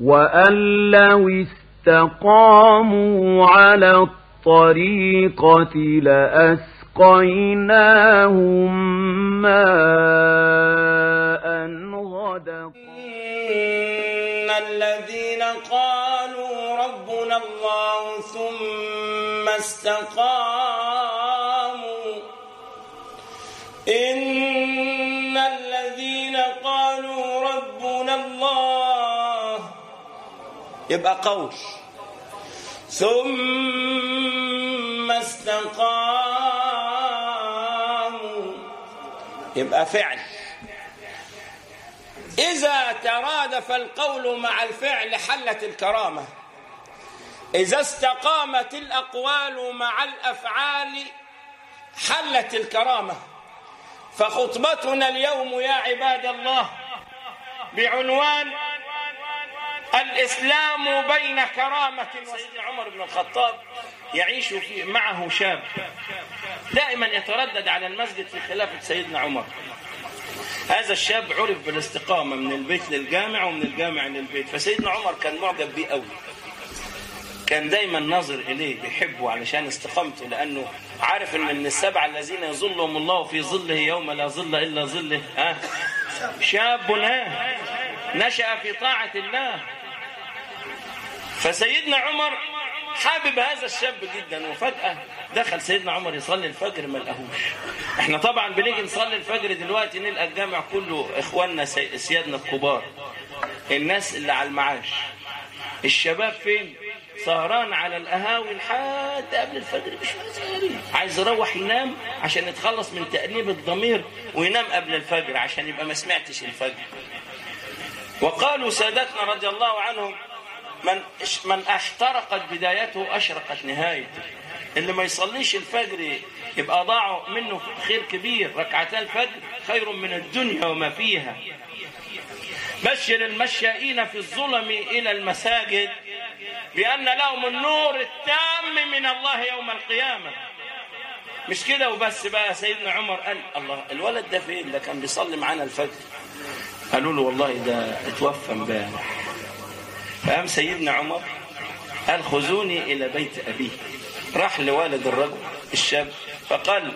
وأن لو استقاموا على الطريقة لأسقيناهم ماء غدقا إن الذين قالوا ربنا الله ثم استقاموا إن الذين قالوا ربنا الله يبقى قول ثم استقاموا يبقى فعل إذا ترادف القول مع الفعل حلت الكرامة إذا استقامت الأقوال مع الأفعال حلت الكرامة فخطبتنا اليوم يا عباد الله بعنوان الإسلام بين كرامة سيدنا عمر بن الخطاب يعيش في معه شاب دائما يتردد على المسجد في خلافة سيدنا عمر هذا الشاب عرف بالاستقامة من البيت للجامع ومن الجامع للبيت فسيدنا عمر كان معجب بيه قوي كان دايما ناظر إليه بيحبه علشان استقامته لأنه عارف أن من السبعة الذين يظلهم الله في ظله يوم لا ظل إلا ظله ها شاب ها نشأ في طاعة الله فسيدنا عمر حابب هذا الشاب جدا وفجأة دخل سيدنا عمر يصلي الفجر ما لقاهوش احنا طبعا بنيجي نصلي الفجر دلوقتي نلقى الجامع كله اخواننا سي- سيادنا الكبار الناس اللي على المعاش الشباب فين سهران على القهاوي لحد قبل الفجر مش صغيرين عايز يروح ينام عشان يتخلص من تأنيب الضمير وينام قبل الفجر عشان يبقى ما سمعتش الفجر وقالوا سادتنا رضي الله عنهم من من احترقت بدايته اشرقت نهايته اللي ما يصليش الفجر يبقى ضاع منه خير كبير ركعتا الفجر خير من الدنيا وما فيها بشر المشائين في الظلم الى المساجد بان لهم النور التام من الله يوم القيامه مش كده وبس بقى سيدنا عمر قال الله الولد ده فين ده كان بيصلي معانا الفجر قالوا له والله ده اتوفى امبارح فقام سيدنا عمر قال خذوني إلى بيت أبيه راح لوالد الرجل الشاب فقال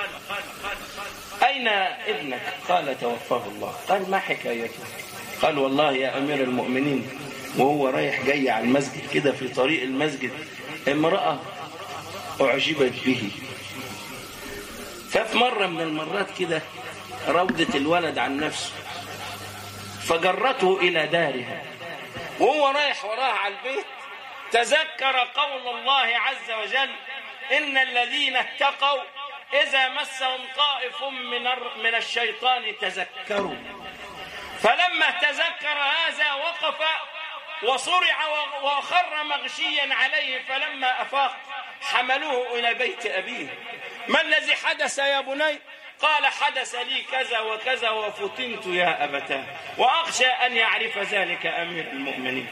أين ابنك قال توفاه الله قال ما حكايته قال والله يا أمير المؤمنين وهو رايح جاي على المسجد كده في طريق المسجد امرأة أعجبت به ففي مرة من المرات كده روضت الولد عن نفسه فجرته إلى دارها وهو رايح وراها على البيت تذكر قول الله عز وجل إن الذين اتقوا إذا مسهم طائف من الر- من الشيطان تذكروا فلما تذكر هذا وقف وصرع و- وخر مغشيا عليه فلما أفاق حملوه إلى بيت أبيه ما الذي حدث يا بني قال حدث لي كذا وكذا وفتنت يا أبتاه وأخشى أن يعرف ذلك أمير المؤمنين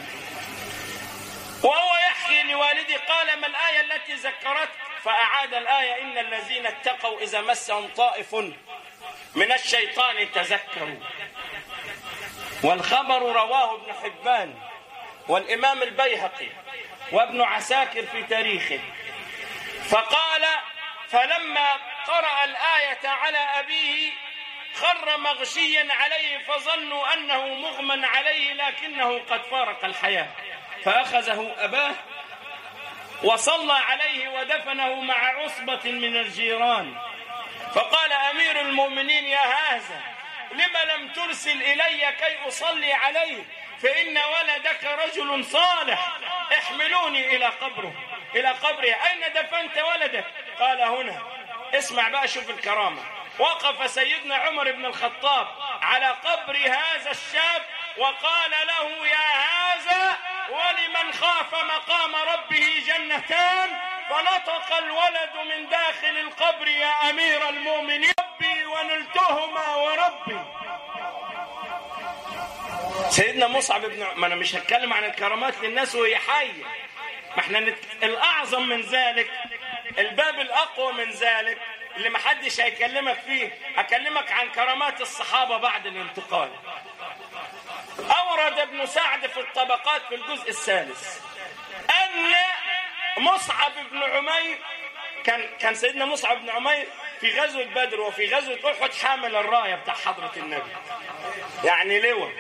وهو يحكي لوالدي قال ما الآية التي ذكرت فأعاد الآية إن الذين اتقوا إذا مسهم طائف من الشيطان تذكروا والخبر رواه ابن حبان والإمام البيهقي وابن عساكر في تاريخه فقال فلما قرأ الآية على أبيه خر مغشيا عليه فظنوا أنه مغمى عليه لكنه قد فارق الحياة فأخذه أباه وصلى عليه ودفنه مع عصبة من الجيران فقال أمير المؤمنين يا هذا لم لم ترسل إلي كي أصلي عليه فإن ولدك رجل صالح احملوني إلى قبره إلى قبره أين دفنت ولدك قال هنا اسمع بقى شوف الكرامة وقف سيدنا عمر بن الخطاب على قبر هذا الشاب وقال له يا هذا ولمن خاف مقام ربه جنتان فنطق الولد من داخل القبر يا أمير المؤمنين ربي ونلتهما وربي سيدنا مصعب بن ما انا مش هتكلم عن الكرامات للناس وهي حيه ما احنا نت... الاعظم من ذلك الباب الاقوى من ذلك اللي ما حدش هيكلمك فيه اكلمك عن كرامات الصحابه بعد الانتقال اورد أورد ابن سعد في الطبقات في الجزء الثالث أن مصعب بن عمير كان كان سيدنا مصعب بن عمير في غزوة بدر وفي غزوة أحد حامل الراية بتاع حضرة النبي يعني لواء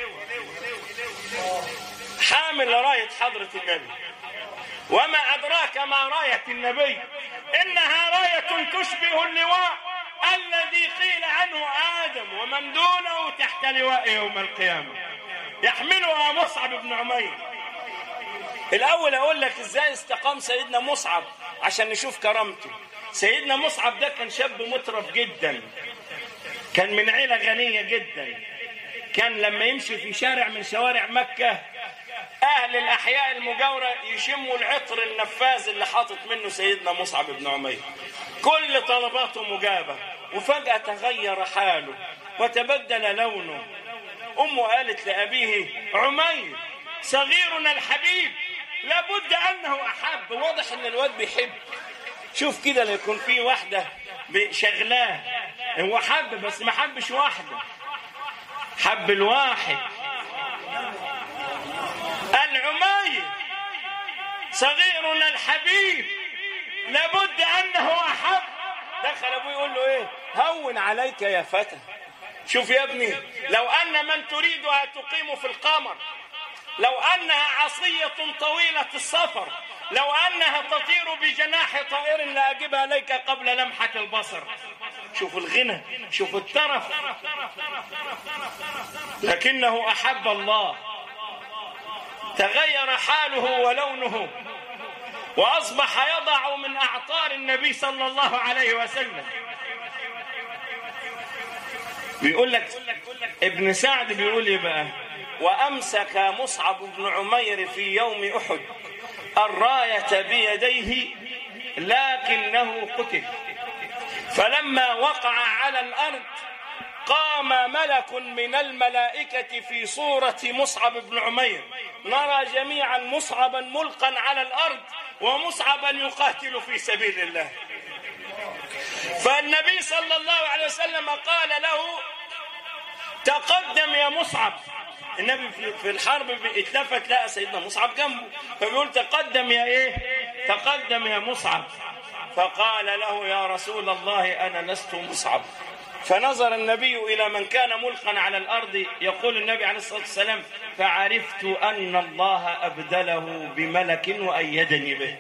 حامل راية حضرة النبي وما أدراك ما راية النبي إنها راية تشبه اللواء الذي قيل عنه آدم ومن دونه تحت لواء يوم القيامة يحملها مصعب بن عمير الأول أقول لك إزاي استقام سيدنا مصعب عشان نشوف كرامته سيدنا مصعب ده كان شاب مترف جدا كان من عيلة غنية جدا كان لما يمشي في شارع من شوارع مكة أهل الأحياء المجاورة يشموا العطر النفاذ اللي حاطط منه سيدنا مصعب بن عمير كل طلباته مجابة وفجأة تغير حاله وتبدل لونه أمه قالت لأبيه عمير صغيرنا الحبيب لابد أنه أحب واضح أن الواد بيحب شوف كده لو يكون في واحدة شغلاه هو حب بس ما حبش واحدة حب الواحد العمير صغيرنا الحبيب لابد انه احب دخل ابوه يقول له ايه هون عليك يا فتى شوف يا ابني لو ان من تريدها تقيم في القمر لو انها عصيه طويله السفر لو انها تطير بجناح طائر لاجبها اليك قبل لمحه البصر شوف الغنى شوف الترف لكنه احب الله تغير حاله ولونه واصبح يضع من اعطار النبي صلى الله عليه وسلم بيقول لك ابن سعد بيقول ايه بقى وامسك مصعب بن عمير في يوم احد الرايه بيديه لكنه قتل فلما وقع على الارض قام ملك من الملائكة في صورة مصعب بن عمير نرى جميعا مصعبا ملقا على الأرض ومصعبا يقاتل في سبيل الله فالنبي صلى الله عليه وسلم قال له تقدم يا مصعب النبي في الحرب اتلفت لقى سيدنا مصعب جنبه فبيقول تقدم يا ايه تقدم يا مصعب فقال له يا رسول الله انا لست مصعب فنظر النبي إلى من كان ملقا على الأرض يقول النبي عليه الصلاة والسلام فعرفت أن الله أبدله بملك وأيدني به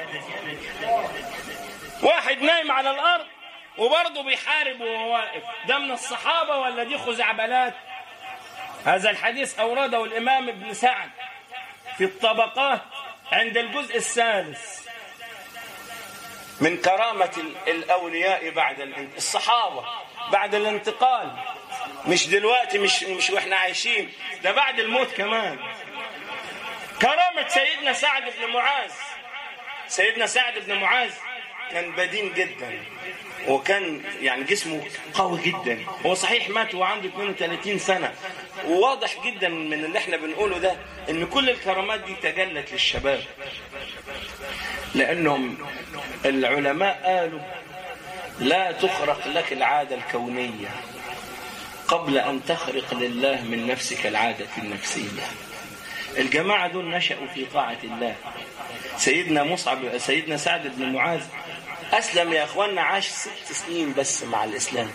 واحد نايم على الأرض وبرضه بيحارب وهو واقف ده من الصحابة ولا دي خزعبلات هذا الحديث أورده الإمام ابن سعد في الطبقات عند الجزء الثالث من كرامة الأولياء بعد الصحابة بعد الانتقال مش دلوقتي مش مش واحنا عايشين ده بعد الموت كمان كرامة سيدنا سعد بن معاذ سيدنا سعد بن معاذ كان بدين جدا وكان يعني جسمه قوي جدا هو صحيح مات وعنده 32 سنة وواضح جدا من اللي احنا بنقوله ده ان كل الكرامات دي تجلت للشباب لانهم العلماء قالوا لا تخرق لك العادة الكونية قبل أن تخرق لله من نفسك العادة النفسية الجماعة دول نشأوا في طاعة الله سيدنا مصعب سيدنا سعد بن معاذ أسلم يا أخوانا عاش ست سنين بس مع الإسلام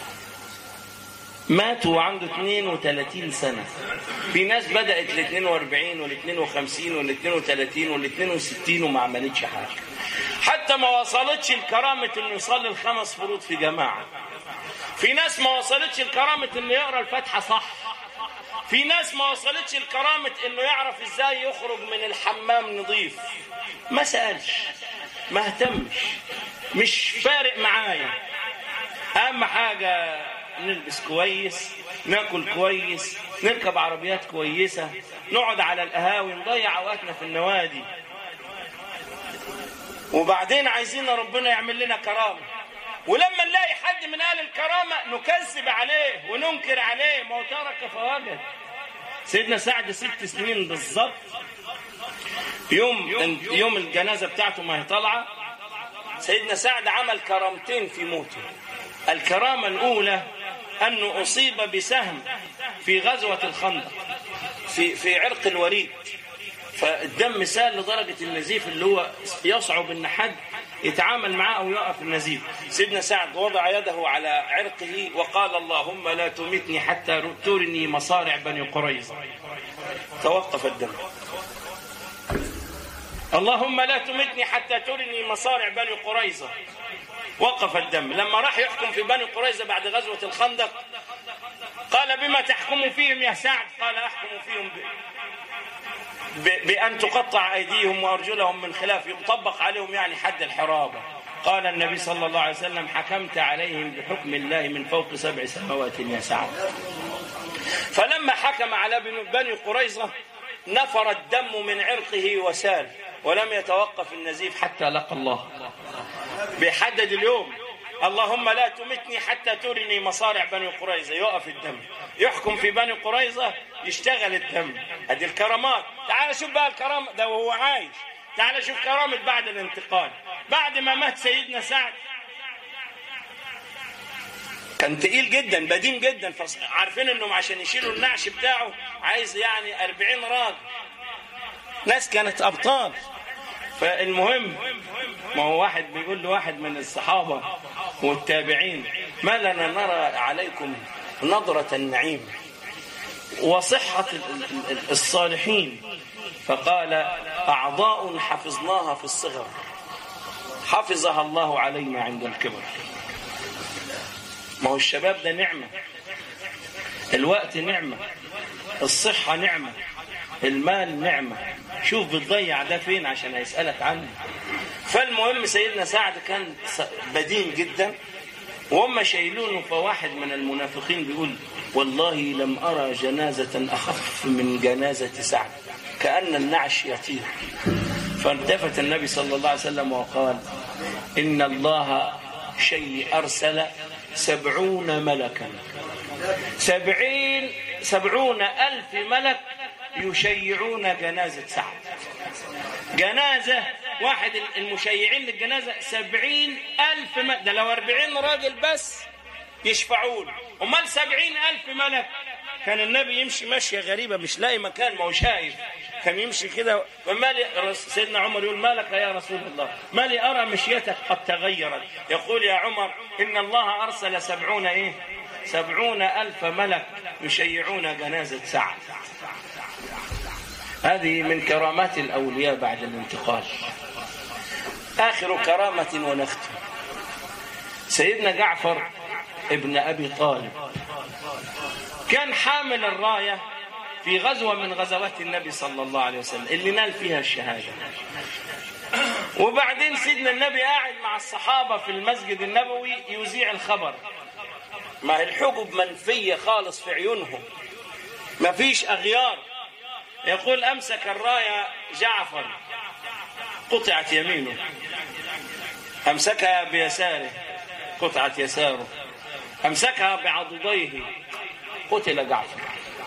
مات وعنده 32 سنة في ناس بدأت ال 42 وال 52 وال 32 وال 62 وما عملتش حاجة حتى ما وصلتش لكرامة انه يصلي الخمس فروض في جماعة في ناس ما وصلتش لكرامة انه يقرا الفاتحة صح في ناس ما وصلتش لكرامة انه يعرف ازاي يخرج من الحمام نظيف ما سألش ما اهتمش مش فارق معايا اهم حاجة نلبس كويس ناكل كويس نركب عربيات كويسة نقعد على القهاوي نضيع اوقاتنا في النوادي وبعدين عايزين ربنا يعمل لنا كرامة ولما نلاقي حد من اهل الكرامة نكذب عليه وننكر عليه ما هو ترك فوجد سيدنا سعد ست سنين بالظبط يوم يوم الجنازة بتاعته ما هي طالعة سيدنا سعد عمل كرامتين في موته الكرامة الأولى أنه أصيب بسهم في غزوة الخندق في في عرق الوريد فالدم سال لدرجة النزيف اللي هو يصعب ان حد يتعامل معاه او يقف النزيف سيدنا سعد وضع يده على عرقه وقال اللهم لا تمتني حتى ترني مصارع بني قريظة توقف الدم اللهم لا تمتني حتى ترني مصارع بني قريظة وقف الدم لما راح يحكم في بني قريظة بعد غزوة الخندق قال بما تحكم فيهم يا سعد قال أحكم فيهم ب... ب... بأن تقطع أيديهم وأرجلهم من خلاف يطبق عليهم يعني حد الحرابة قال النبي صلى الله عليه وسلم حكمت عليهم بحكم الله من فوق سبع سماوات يا سعد فلما حكم على بني قريظة نفر الدم من عرقه وسال ولم يتوقف النزيف حتى لقى الله بيحدد اليوم اللهم لا تمتني حتى ترني مصارع بني قريظة يقف الدم يحكم في بني قريظة يشتغل الدم هذه الكرامات تعال شوف بقى الكرامة ده وهو عايش تعال شوف كرامة بعد الانتقال بعد ما مات سيدنا سعد كان تقيل جدا بدين جدا عارفين انهم عشان يشيلوا النعش بتاعه عايز يعني 40 راجل ناس كانت ابطال فالمهم ما هو واحد بيقول لواحد من الصحابه والتابعين ما لنا نرى عليكم نظرة النعيم وصحة الصالحين فقال أعضاء حفظناها في الصغر حفظها الله علينا عند الكبر ما هو الشباب ده نعمة الوقت نعمة الصحة نعمة المال نعمة شوف بتضيع ده فين عشان هيسألك عنه فالمهم سيدنا سعد كان بدين جدا وهم شايلونه فواحد من المنافقين بيقول والله لم أرى جنازة أخف من جنازة سعد كأن النعش يطير فالتفت النبي صلى الله عليه وسلم وقال إن الله شيء أرسل سبعون ملكا سبعين سبعون ألف ملك يشيعون جنازة سعد جنازة واحد المشيعين للجنازة سبعين ألف ملك ده لو أربعين راجل بس يشفعون أمال سبعين ألف ملك كان النبي يمشي ماشية غريبة مش لاقي مكان ما هو شايف كان يمشي كده ومالي سيدنا عمر يقول ما لك يا رسول الله ما لي أرى مشيتك قد تغيرت يقول يا عمر إن الله أرسل سبعون إيه سبعون ألف ملك يشيعون جنازة سعد هذه من كرامات الأولياء بعد الانتقال آخر كرامة ونختم سيدنا جعفر ابن أبي طالب كان حامل الراية في غزوة من غزوات النبي صلى الله عليه وسلم اللي نال فيها الشهادة وبعدين سيدنا النبي قاعد مع الصحابة في المسجد النبوي يذيع الخبر ما الحجب منفية خالص في عيونهم ما فيش أغيار يقول أمسك الراية جعفر قطعت يمينه أمسكها بيساره قطعت يساره أمسكها بعضديه قتل جعفر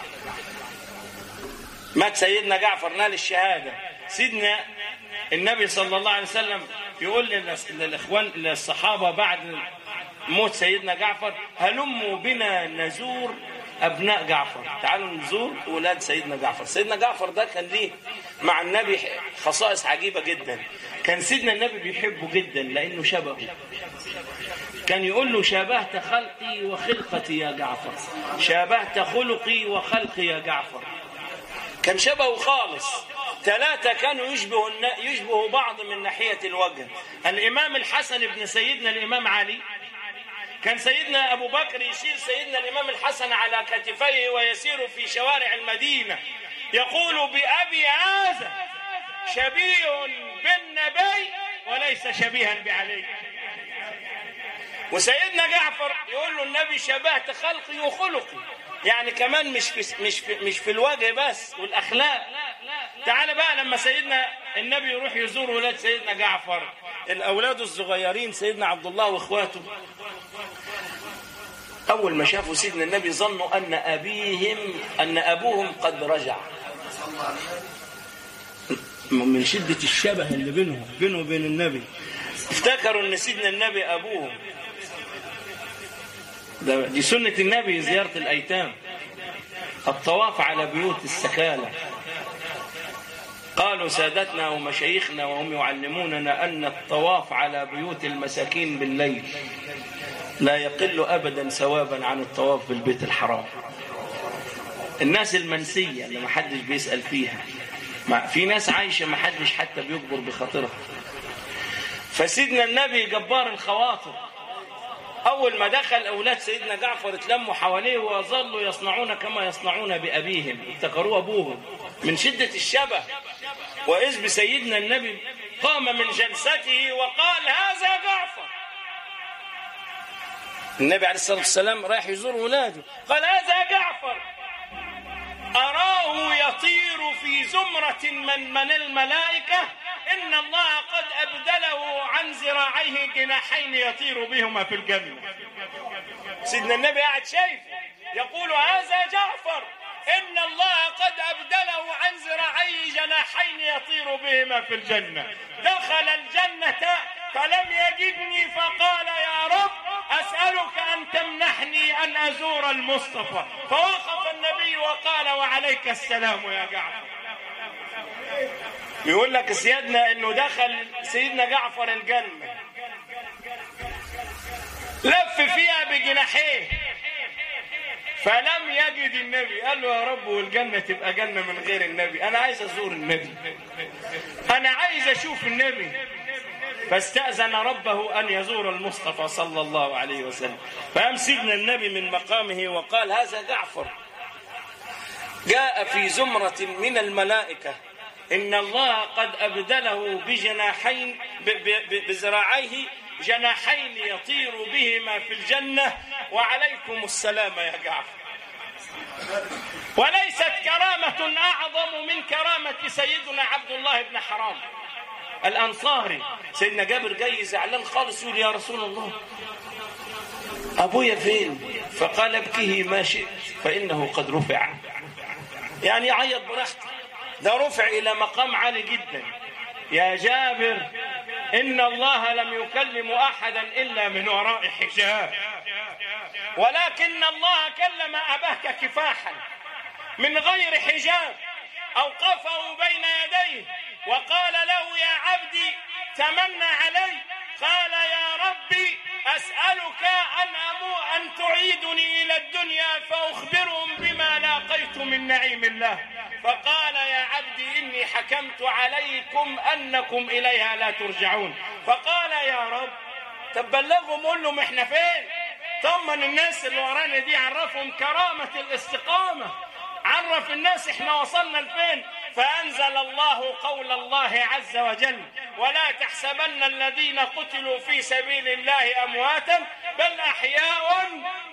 مات سيدنا جعفر نال الشهادة سيدنا النبي صلى الله عليه وسلم يقول للإخوان للصحابة بعد موت سيدنا جعفر هلموا بنا نزور أبناء جعفر تعالوا نزور أولاد سيدنا جعفر سيدنا جعفر ده كان ليه مع النبي خصائص عجيبة جدا كان سيدنا النبي بيحبه جدا لأنه شبهه كان يقول له شابهت خلقي وخلقتي يا جعفر شابهت خلقي وخلقي يا جعفر كان شبهه خالص ثلاثة كانوا يشبه يشبه بعض من ناحية الوجه الإمام الحسن بن سيدنا الإمام علي كان سيدنا أبو بكر يشيل سيدنا الإمام الحسن على كتفيه ويسير في شوارع المدينة يقول بأبي هذا شبيه بالنبي وليس شبيها بعلي وسيدنا جعفر يقول له النبي شبهت خلقي وخلقي يعني كمان مش في مش في مش في الوجه بس والاخلاق تعال بقى لما سيدنا النبي يروح يزور ولاد سيدنا جعفر الاولاد الصغيرين سيدنا عبد الله واخواته اول ما شافوا سيدنا النبي ظنوا ان ابيهم ان ابوهم قد رجع من شدة الشبه اللي بينهم بينه وبين النبي افتكروا ان سيدنا النبي ابوهم ده دي سنة النبي زيارة الايتام الطواف على بيوت السكالة قالوا سادتنا ومشايخنا وهم يعلموننا أن الطواف على بيوت المساكين بالليل لا يقل أبدا ثوابا عن الطواف بالبيت الحرام الناس المنسية اللي ما حدش بيسأل فيها ما في ناس عايشة ما حدش حتى بيكبر بخاطرها فسيدنا النبي جبار الخواطر أول ما دخل أولاد سيدنا جعفر اتلموا حواليه وظلوا يصنعون كما يصنعون بأبيهم افتكروه أبوهم من شدة الشبه وإذ بسيدنا النبي قام من جلسته وقال هذا جعفر النبي عليه الصلاة والسلام رايح يزور ولاده قال هذا جعفر أراه يطير في زمرة من من الملائكة إن الله قد أبدله عن ذراعيه جناحين يطير بهما في الجنة سيدنا النبي قاعد شايف يقول هذا جعفر إن الله قد أبدله عن ذراعيه جناحين يطير بهما في الجنة دخل الجنة فلم يجدني فقال يا رب أسألك أن تمنحني أن أزور المصطفى فوقف النبي وقال وعليك السلام يا جعفر بيقول لك سيدنا انه دخل سيدنا جعفر الجنة لف فيها بجناحيه فلم يجد النبي قال له يا رب والجنة تبقى جنة من غير النبي أنا عايز أزور النبي أنا عايز أشوف النبي فاستأذن ربه أن يزور المصطفى صلى الله عليه وسلم فقام سيدنا النبي من مقامه وقال هذا جعفر جاء في زمرة من الملائكة إن الله قد أبدله بجناحين بذراعيه جناحين يطير بهما في الجنة وعليكم السلام يا جعفر وليست كرامة أعظم من كرامة سيدنا عبد الله بن حرام الأنصاري سيدنا جابر جاي زعلان خالص يقول يا رسول الله أبويا فين فقال ابكيه ما شئت فإنه قد رفع يعني عيط براحته ده رفع إلى مقام عالي جدا يا جابر إن الله لم يكلم أحدا إلا من وراء حجاب ولكن الله كلم أباك كفاحا من غير حجاب أوقفه بين يديه وقال له يا عبدي تمنى علي قال يا ربي أسألك أن أمو أن تعيدني إلى الدنيا فأخبرهم بما لاقيت من نعيم الله فقال يا عبدي إني حكمت عليكم أنكم إليها لا ترجعون فقال يا رب طب بلغهم قول لهم احنا فين طمن الناس اللي ورانا دي عرفهم كرامة الاستقامة عرف الناس احنا وصلنا لفين فأنزل الله قول الله عز وجل ولا تحسبن الذين قتلوا في سبيل الله أمواتا بل أحياء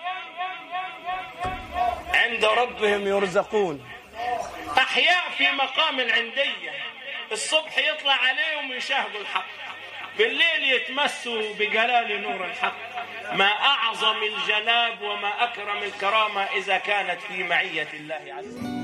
عند ربهم يرزقون أحياء في مقام العندية الصبح يطلع عليهم يشاهدوا الحق بالليل يتمسوا بجلال نور الحق ما أعظم الجناب وما أكرم الكرامة إذا كانت في معية الله عز وجل